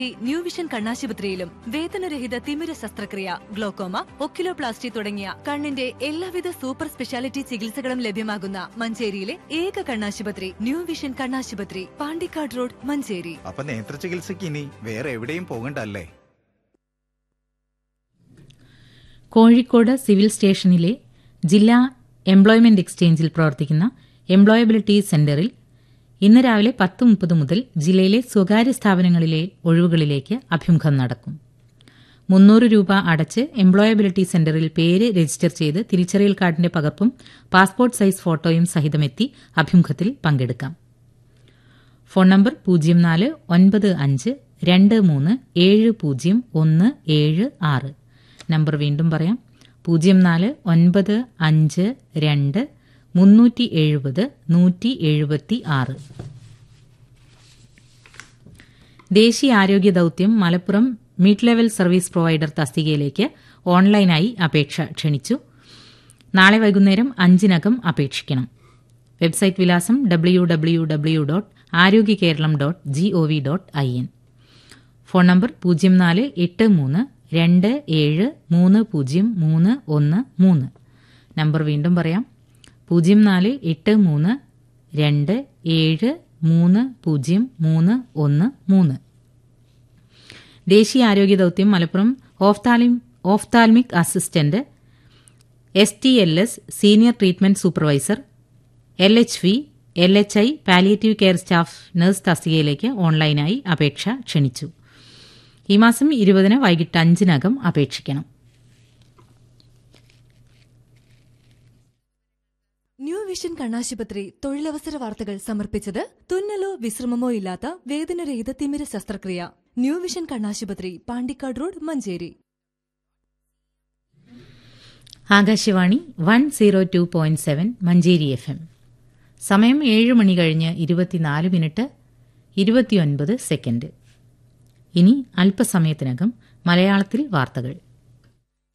new vision കണ്ണാശുപത്രിയിലും വേതനരഹിത തിമിര ശസ്ത്രക്രിയ glaucoma oculoplasty തുടങ്ങിയ കണ്ണിന്റെ എല്ലാവിധ സൂപ്പർ സ്പെഷ്യാലിറ്റി ചികിത്സകളും ലഭ്യമാകുന്ന മഞ്ചേരിയിലെ ഏക കണ്ണാശുപത്രി ന്യൂ വിഷൻ കണ്ണാശുപത്രി പാണ്ടിക്കാട് റോഡ് മഞ്ചേരി അപ്പൊ നേത്ര ചികിത്സയ്ക്ക് ഇനി വേറെ എവിടെയും പോകണ്ടല്ലേ കോഴിക്കോട് സിവിൽ സ്റ്റേഷനിലെ ജില്ലാ എംപ്ലോയ്മെന്റ് എക്സ്ചേഞ്ചിൽ പ്രവർത്തിക്കുന്ന എംപ്ലോയബിലിറ്റി സെന്ററിൽ ഇന്ന് രാവിലെ പത്ത് മുപ്പത് മുതൽ ജില്ലയിലെ സ്വകാര്യ സ്ഥാപനങ്ങളിലെ ഒഴിവുകളിലേക്ക് അഭിമുഖം നടക്കും മുന്നൂറ് രൂപ അടച്ച് എംപ്ലോയബിലിറ്റി സെന്ററിൽ പേര് രജിസ്റ്റർ ചെയ്ത് തിരിച്ചറിയൽ കാർഡിന്റെ പകർപ്പും പാസ്പോർട്ട് സൈസ് ഫോട്ടോയും സഹിതമെത്തി അഭിമുഖത്തിൽ പങ്കെടുക്കാം ഫോൺ നമ്പർ പൂജ്യം നാല് ഒൻപത് അഞ്ച് രണ്ട് മൂന്ന് ഏഴ് പൂജ്യം ഒന്ന് ഏഴ് ആറ് നമ്പർ വീണ്ടും പറയാം പൂജ്യം നാല് ഒൻപത് അഞ്ച് രണ്ട് മുന്നൂറ്റി എഴുപത് നൂറ്റി എഴുപത്തി ആറ് ദേശീയ ആരോഗ്യ ദൌത്യം Malappuram mid level service provider തസ്തികയിലേക്ക് ഓൺലൈനായി അപേക്ഷ ക്ഷണിച്ചു നാളെ വൈകുന്നേരം അഞ്ചിനകം അപേക്ഷിക്കണം വെബ്സൈറ്റ് വിലാസം W W W dot Arogya Keralam dot G O V dot I N phone number പൂജ്യം നാല് എട്ട് മൂന്ന് രണ്ട് ഏഴ് മൂന്ന് പൂജ്യം മൂന്ന് ഒന്ന് മൂന്ന് നമ്പർ വീണ്ടും പറയാം പൂജ്യം നാല് എട്ട് മൂന്ന് രണ്ട് ഏഴ് മൂന്ന് പൂജ്യം മൂന്ന് ഒന്ന് മൂന്ന് ദേശീയ ആരോഗ്യ ദൌത്യം Malappuram ophthalm ophthalmic assistant S T L S senior treatment supervisor L H V L H I palliative care staff nurse തസ്തികയിലേക്ക് ഓൺലൈനായി അപേക്ഷ ക്ഷണിച്ചു ഈ മാസം ഇരുപതിന് വൈകിട്ട് അഞ്ചിനകം അപേക്ഷിക്കണം ന്യൂ വിഷൻ കണ്ണാശുപത്രി തൊഴിലവസര വാർത്തകൾ സമർപ്പിച്ചത് തുന്നലോ വിശ്രമമോ ഇല്ലാത്ത വേദനരഹിത തിമിര ശസ്ത്രക്രിയ ന്യൂ വിഷൻ കണ്ണാശുപത്രി Pandikkad road Manjeri Akashvani one zero two point seven Manjeri F M സമയം ഏഴ് മണി കഴിഞ്ഞ് ഇരുപത്തിനാല് മിനിറ്റ് ഇരുപത്തിയൊൻപത് സെക്കൻഡ് ഇനി അല്പസമയത്തിനകം മലയാളത്തിൽ വാർത്തകൾ